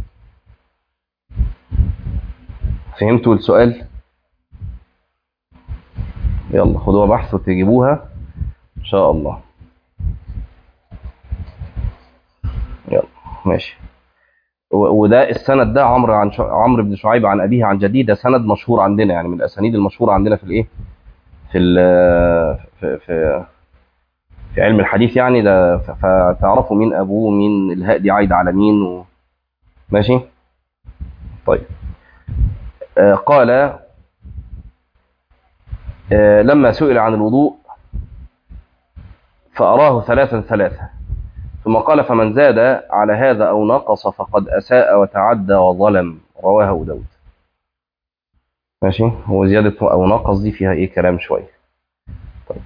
فهمتوا السؤال يلا خدوها بحث وتجيبوها ان شاء الله يلا ماشي وده السند ده عمرو عن عمرو بن شعيب عن ابيه عن جديه ده سند مشهور عندنا يعني من الاسانيد المشهوره عندنا في الايه في ال في في في علم الحديث يعني ده فتعرفوا مين ابوه ومين الهاء دي عايده على مين و... ماشي طيب آه قال آه لما سئل عن الوضوء فأراه ثلاثا ثلاثة ثم قال فمن زاد على هذا أو نقص فقد أساء وتعدى وظلم رواه أبو داود ماشي هو زيادة أو نقص دي فيها إيه كلام شوية طيب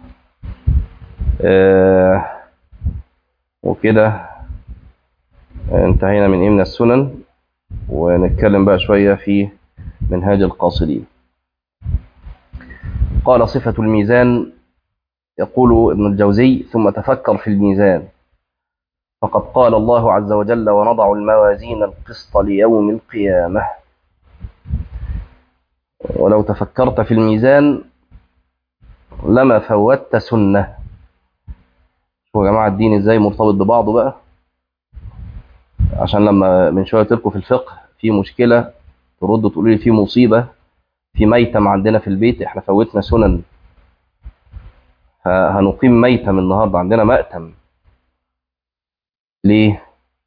آه وكده انتهينا من إيه من السنن ونتكلم بقى شوية في منهاج القاصدين قال صفة الميزان يقول ابن الجوزي ثم تفكر في الميزان فقد قال الله عز وجل ونضع الموازين القسط ليوم القيامة ولو تفكرت في الميزان لما فوتت سنة شوفوا يا جماعة الدين ازاي مرتبط ببعضه بقى عشان لما من شوية تلقوا في الفقه في مشكلة تردوا تقولوا لي في مصيبة في ميتم عندنا في البيت احنا فوتنا سنن فهنقيم ميتم النهارده عندنا مأتم ليه؟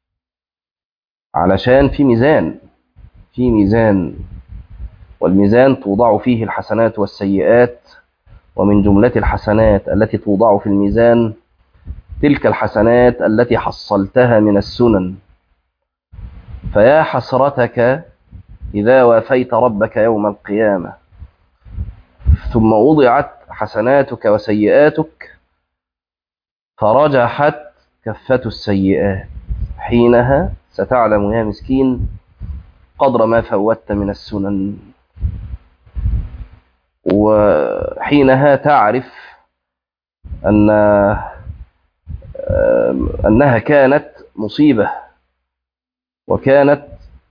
علشان في ميزان في ميزان والميزان توضع فيه الحسنات والسيئات ومن جملة الحسنات التي توضع في الميزان تلك الحسنات التي حصلتها من السنن فيا حسرتك إذا وافيت ربك يوم القيامة ثم وضعت حسناتك وسيئاتك فرجحت كفة السيئات حينها ستعلم يا مسكين قدر ما فوتت من السنن وحينها تعرف أن أنها كانت مصيبة وكانت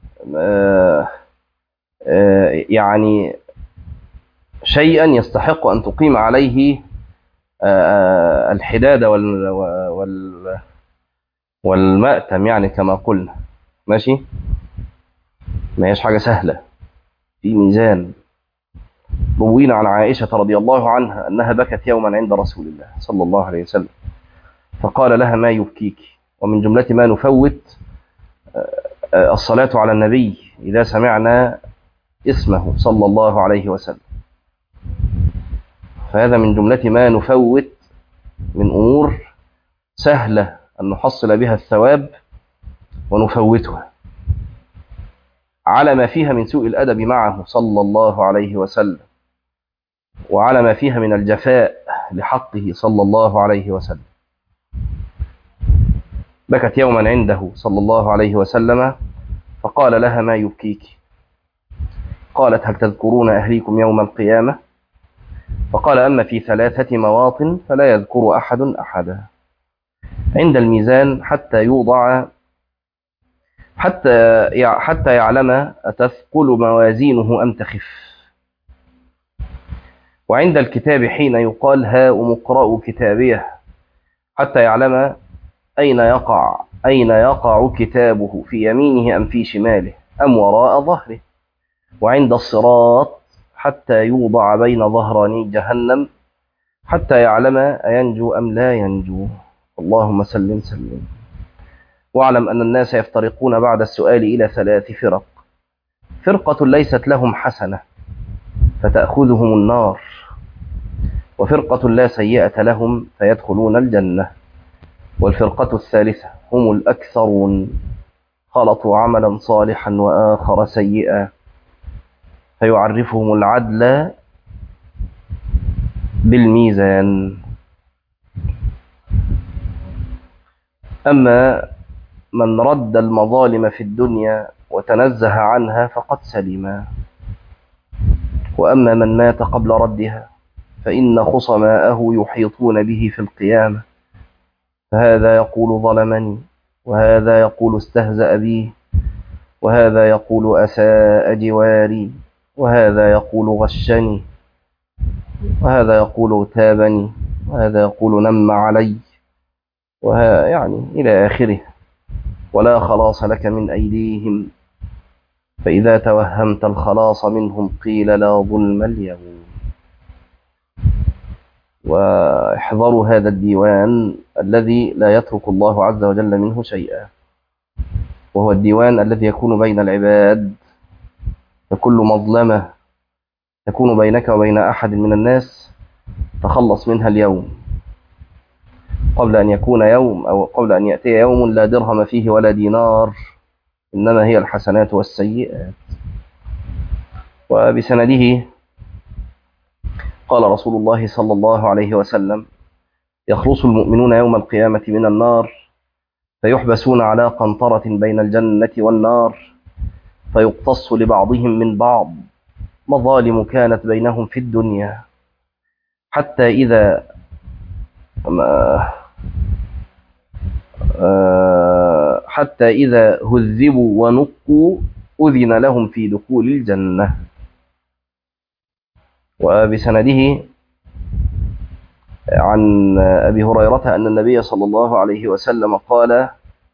يعني شيئا يستحق أن تقيم عليه الحداد وال وال والمأتم يعني كما قلنا ماشي ما هيش حاجة سهلة في ميزان روينا عن عائشة رضي الله عنها أنها بكت يوما عند رسول الله صلى الله عليه وسلم فقال لها ما يبكيك ومن جملة ما نفوت الصلاة على النبي إذا سمعنا اسمه صلى الله عليه وسلم فهذا من جملة ما نفوت من أمور سهلة أن نحصل بها الثواب ونفوتها على ما فيها من سوء الأدب معه صلى الله عليه وسلم وعلى ما فيها من الجفاء لحقه صلى الله عليه وسلم بكت يوما عنده صلى الله عليه وسلم فقال لها ما يبكيك قالت هل تذكرون أهليكم يوم القيامة فقال أما في ثلاثة مواطن فلا يذكر أحد أحدا عند الميزان حتى يوضع حتى حتى يعلم أتثقل موازينه أم تخف وعند الكتاب حين يقال هاؤم اقرأوا كتابيه حتى يعلم أين يقع أين يقع كتابه في يمينه أم في شماله أم وراء ظهره وعند الصراط حتى يوضع بين ظهراني جهنم حتى يعلم أينجو أم لا ينجو اللهم سلم سلم واعلم أن الناس يفترقون بعد السؤال إلى ثلاث فرق فرقة ليست لهم حسنة فتأخذهم النار وفرقة لا سيئة لهم فيدخلون الجنة والفرقة الثالثة هم الأكثرون خلطوا عملا صالحا وآخر سيئا فيعرفهم العدل بالميزان أما من رد المظالم في الدنيا وتنزه عنها فقد سلم وأما من مات قبل ردها فإن خصماءه يحيطون به في القيامة فهذا يقول ظلمني وهذا يقول استهزأ بي وهذا يقول أساء جواري وهذا يقول غشني وهذا يقول اغتابني وهذا يقول نم علي وها يعني إلى آخره ولا خلاص لك من أيديهم فإذا توهمت الخلاص منهم قيل لا ظلم اليوم واحذروا هذا الديوان الذي لا يترك الله عز وجل منه شيئا وهو الديوان الذي يكون بين العباد فكل مظلمة تكون بينك وبين أحد من الناس تخلص منها اليوم قبل أن يكون يوم أو قبل أن يأتي يوم لا درهم فيه ولا دينار إنما هي الحسنات والسيئات وبسنده قال رسول الله صلى الله عليه وسلم يخلص المؤمنون يوم القيامة من النار فيحبسون على قنطرة بين الجنة والنار فيقتص لبعضهم من بعض مظالم كانت بينهم في الدنيا حتى إذا حتى إذا هذبوا ونقوا أذن لهم في دخول الجنة وبسنده عن أبي هريرة أن النبي صلى الله عليه وسلم قال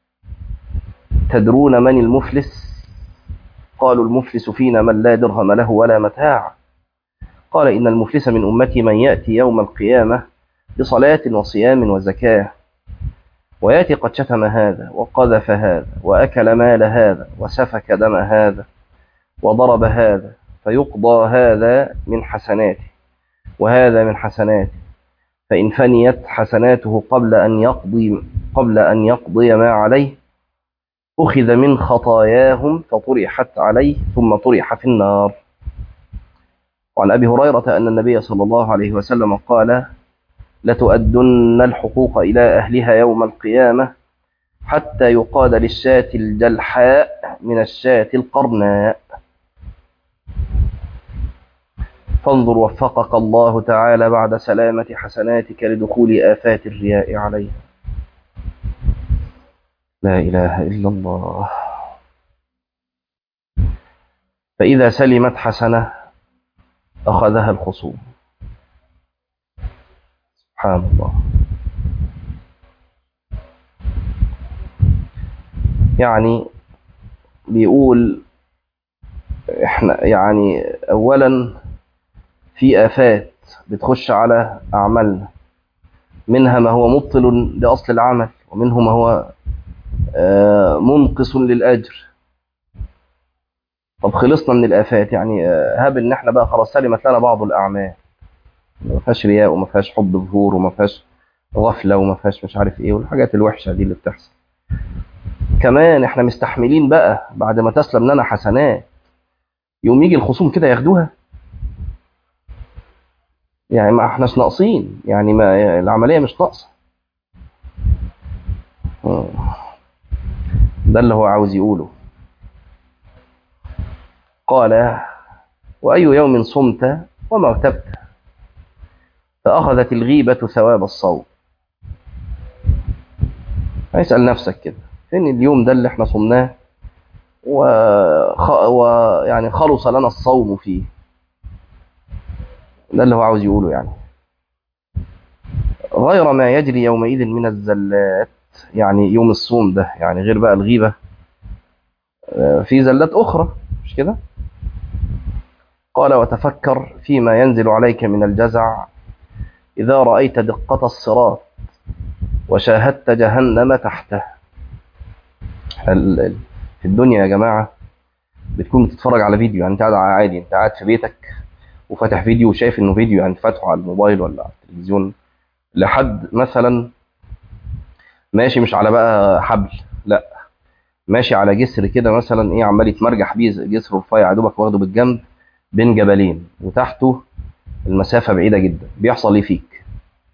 تدرون من المفلس قالوا المفلس فينا من لا درهم له ولا متاع قال إن المفلس من أمتي من يأتي يوم القيامة بصلاة وصيام وزكاة ويأتي قد شتم هذا وقذف هذا وأكل مال هذا وسفك دم هذا وضرب هذا فيقضى هذا من حسناته وهذا من حسناته فإن فنيت حسناته قبل أن يقضي قبل أن يقضي ما عليه أخذ من خطاياهم فطرحت عليه ثم طرح في النار وعن أبي هريرة أن النبي صلى الله عليه وسلم قال لتؤدن الحقوق إلى أهلها يوم القيامة حتى يقاد للشاة الجلحاء من الشاة القرناء فانظر وفقك الله تعالى بعد سلامة حسناتك لدخول آفات الرياء عليها لا إله إلا الله فإذا سلمت حسنة أخذها الخصوم سبحان الله يعني بيقول احنا يعني اولا في افات بتخش على اعمالنا منها ما هو مبطل لاصل العمل ومنه ما هو منقص للاجر طب خلصنا من الافات يعني هاب ان احنا بقى خلاص سلمت لنا بعض الاعمال ما فيهاش رياء وما فيهاش حب ظهور وما فيهاش غفله وما فيهاش مش عارف ايه والحاجات الوحشه دي اللي بتحصل كمان احنا مستحملين بقى بعد ما تسلم لنا حسنات يوم يجي الخصوم كده ياخدوها يعني ما احناش ناقصين يعني ما العمليه مش ناقصه ده اللي هو عاوز يقوله قال واي يوم صمت وما اغتبت فاخذت الغيبه ثواب الصوم اسال نفسك كده فين اليوم ده اللي احنا صمناه وخ... ويعني خلص لنا الصوم فيه ده اللي هو عاوز يقوله يعني غير ما يجري يومئذ من الزلات يعني يوم الصوم ده يعني غير بقى الغيبة في زلات أخرى مش كده قال وتفكر فيما ينزل عليك من الجزع إذا رأيت دقة الصراط وشاهدت جهنم تحته في الدنيا يا جماعة بتكون بتتفرج على فيديو يعني انت قاعد عادي انت قاعد في بيتك وفاتح فيديو وشايف انه فيديو يعني فاتحه على الموبايل ولا على التلفزيون لحد مثلا ماشي مش على بقى حبل لا ماشي على جسر كده مثلا ايه عمال يتمرجح بيه جسر رفيع يا دوبك واخده بالجنب بين جبلين وتحته المسافه بعيده جدا بيحصل ايه فيك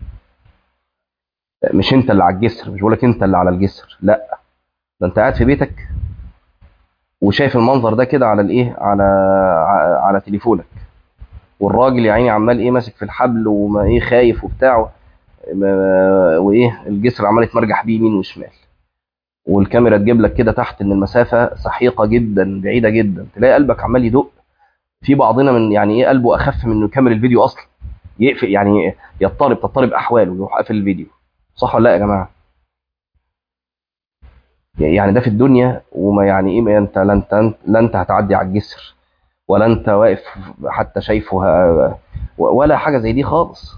مش انت اللي على الجسر مش بقولك انت اللي على الجسر لا ده انت قاعد في بيتك وشايف المنظر ده كده على الايه على على تليفونك والراجل يا عيني عمال ايه ماسك في الحبل وما ايه خايف وبتاع وايه الجسر عمال يتمرجح بيه يمين وشمال والكاميرا تجيب لك كده تحت ان المسافه سحيقه جدا بعيده جدا تلاقي قلبك عمال يدق في بعضنا من يعني ايه قلبه اخف من انه يكمل الفيديو اصلا يقفل يعني يضطرب تضطرب احواله ويروح قافل الفيديو صح ولا لا يا جماعه يعني ده في الدنيا وما يعني ايه انت لا انت لا انت هتعدي على الجسر ولا انت واقف حتى شايفه ولا حاجه زي دي خالص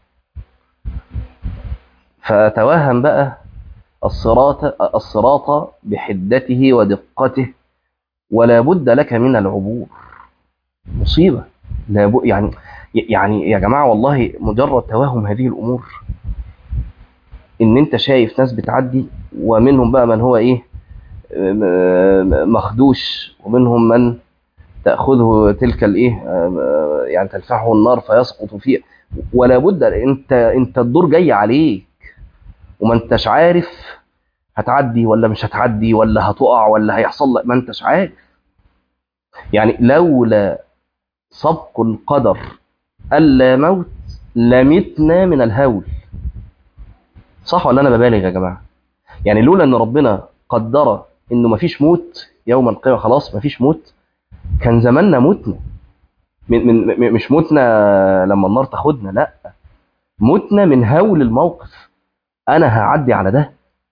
فتوهم بقى الصراط الصراط بحدته ودقته ولا بد لك من العبور مصيبه لا ب... يعني يعني يا جماعه والله مجرد توهم هذه الامور ان انت شايف ناس بتعدي ومنهم بقى من هو ايه مخدوش ومنهم من تأخذه تلك الإيه يعني تلفحه النار فيسقط فيه ولا بد أنت أنت الدور جاي عليك وما أنتش عارف هتعدي ولا مش هتعدي ولا هتقع ولا هيحصل لك ما أنتش عارف يعني لولا سبق القدر ألا موت لمتنا من الهول صح ولا أنا ببالغ يا جماعة يعني لولا أن ربنا قدر أنه مفيش موت يوم القيامة خلاص مفيش موت كان زماننا متنا من من مش متنا لما النار تاخدنا لا متنا من هول الموقف انا هعدي على ده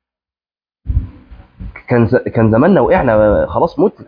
كان كان زماننا وقعنا خلاص متنا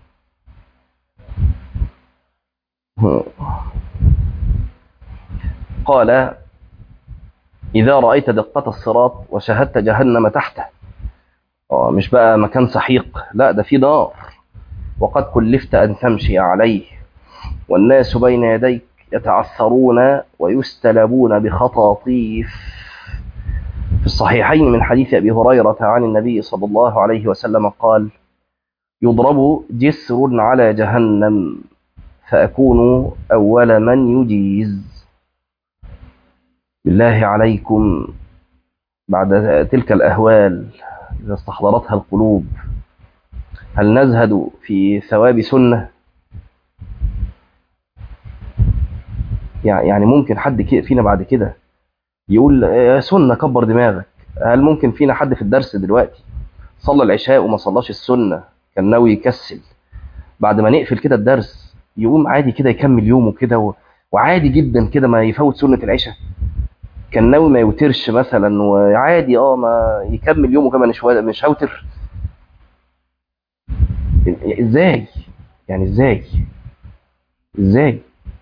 قال إذا رأيت دقة الصراط وشاهدت جهنم تحته آه مش بقى مكان سحيق لا ده في نار وقد كلفت أن تمشي عليه والناس بين يديك يتعثرون ويستلبون بخطاطيف في الصحيحين من حديث أبي هريرة عن النبي صلى الله عليه وسلم قال يضرب جسر على جهنم فأكون أول من يجيز بالله عليكم بعد تلك الأهوال إذا استحضرتها القلوب هل نزهد في ثواب سنة يعني ممكن حد فينا بعد كده يقول يا سنة كبر دماغك هل ممكن فينا حد في الدرس دلوقتي صلى العشاء وما صلاش السنة كان ناوي يكسل بعد ما نقفل كده الدرس يقوم عادي كده يكمل يومه كده وعادي جدا كده ما يفوت سنة العشاء كان ناوي ما يوترش مثلا وعادي اه ما يكمل يومه كمان شويه مش هوتر ازاي يعني ازاي ازاي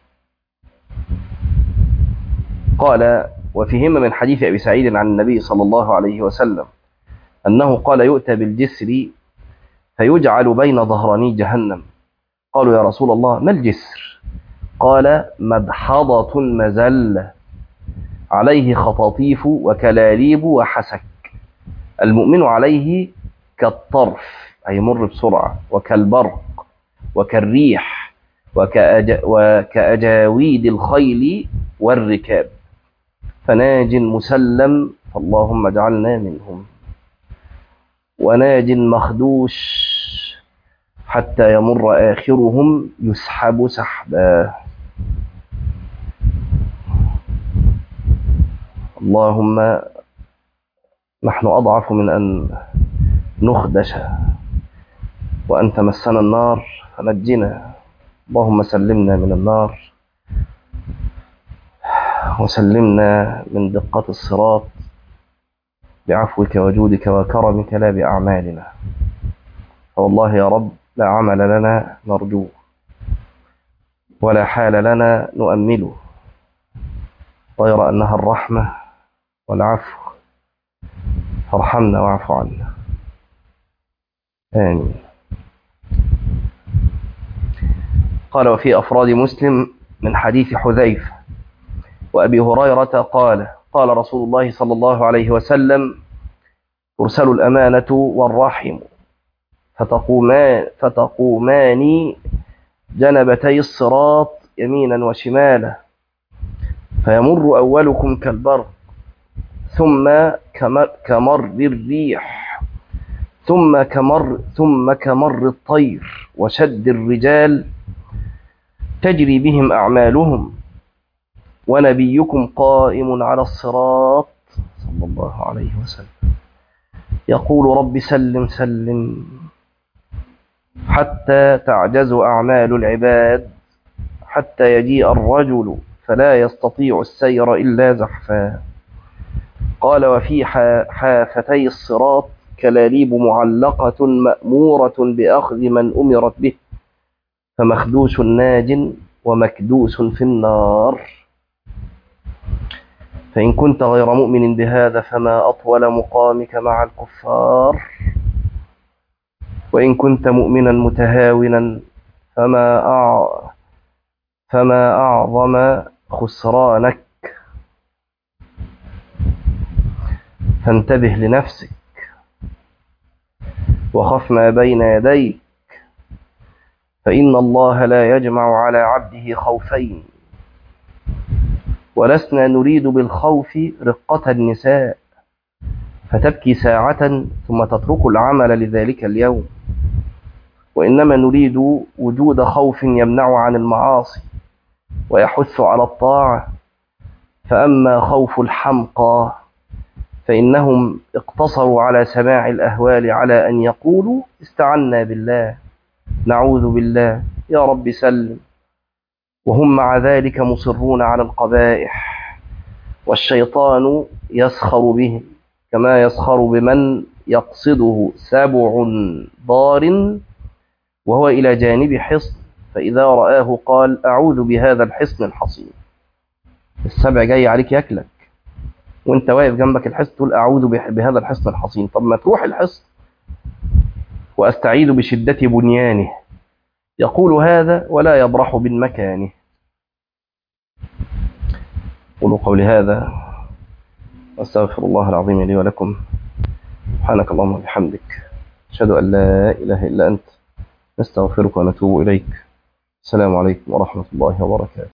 قال وفيهما من حديث ابي سعيد عن النبي صلى الله عليه وسلم انه قال يؤتى بالجسر فيجعل بين ظهراني جهنم قالوا يا رسول الله ما الجسر قال مدحضة مزلة عليه خطاطيف وكلاليب وحسك المؤمن عليه كالطرف أي مر بسرعة وكالبرق وكالريح وكأج وكأجاويد الخيل والركاب فناج مسلم فاللهم اجعلنا منهم وناج مخدوش حتى يمر آخرهم يسحب سحبا اللهم نحن أضعف من أن نخدش وأن تمسنا النار فنجنا اللهم سلمنا من النار وسلمنا من دقة الصراط بعفوك وجودك وكرمك لا بأعمالنا فوالله يا رب لا عمل لنا نرجوه ولا حال لنا نؤمله غير أنها الرحمة والعفو فارحمنا واعف عنا آمين قال وفي أفراد مسلم من حديث حذيفة وأبي هريرة قال قال رسول الله صلى الله عليه وسلم ترسل الأمانة والرحم فتقومان, فتقومان جنبتي الصراط يمينا وشمالا فيمر أولكم كالبرق ثم كمر, كمر الريح ثم كمر ثم كمر الطير وشد الرجال تجري بهم أعمالهم ونبيكم قائم على الصراط صلى الله عليه وسلم يقول رب سلم سلم حتى تعجز أعمال العباد حتى يجيء الرجل فلا يستطيع السير إلا زحفا قال وفي حافتي الصراط كلاليب معلقة مأمورة بأخذ من أمرت به فمخدوش ناج ومكدوس في النار فإن كنت غير مؤمن بهذا فما أطول مقامك مع الكفار وإن كنت مؤمنا متهاونا فما أع... فما أعظم خسرانك فانتبه لنفسك وخف ما بين يديك فإن الله لا يجمع على عبده خوفين ولسنا نريد بالخوف رقة النساء فتبكي ساعة ثم تترك العمل لذلك اليوم وإنما نريد وجود خوف يمنع عن المعاصي ويحث على الطاعة فأما خوف الحمقى فإنهم اقتصروا على سماع الأهوال على أن يقولوا استعنا بالله نعوذ بالله يا رب سلم وهم مع ذلك مصرون على القبائح والشيطان يسخر بهم كما يسخر بمن يقصده سبع ضار وهو إلى جانب حصن فإذا رآه قال أعوذ بهذا الحصن الحصين السبع جاي عليك ياكلك وانت واقف جنبك الحصن تقول أعوذ بهذا الحصن الحصين طب ما تروح الحصن وأستعيذ بشدة بنيانه يقول هذا ولا يبرح من مكانه قولوا قولي هذا أستغفر الله العظيم لي ولكم سبحانك اللهم وبحمدك أشهد أن لا إله إلا أنت نستغفرك ونتوب إليك السلام عليكم ورحمة الله وبركاته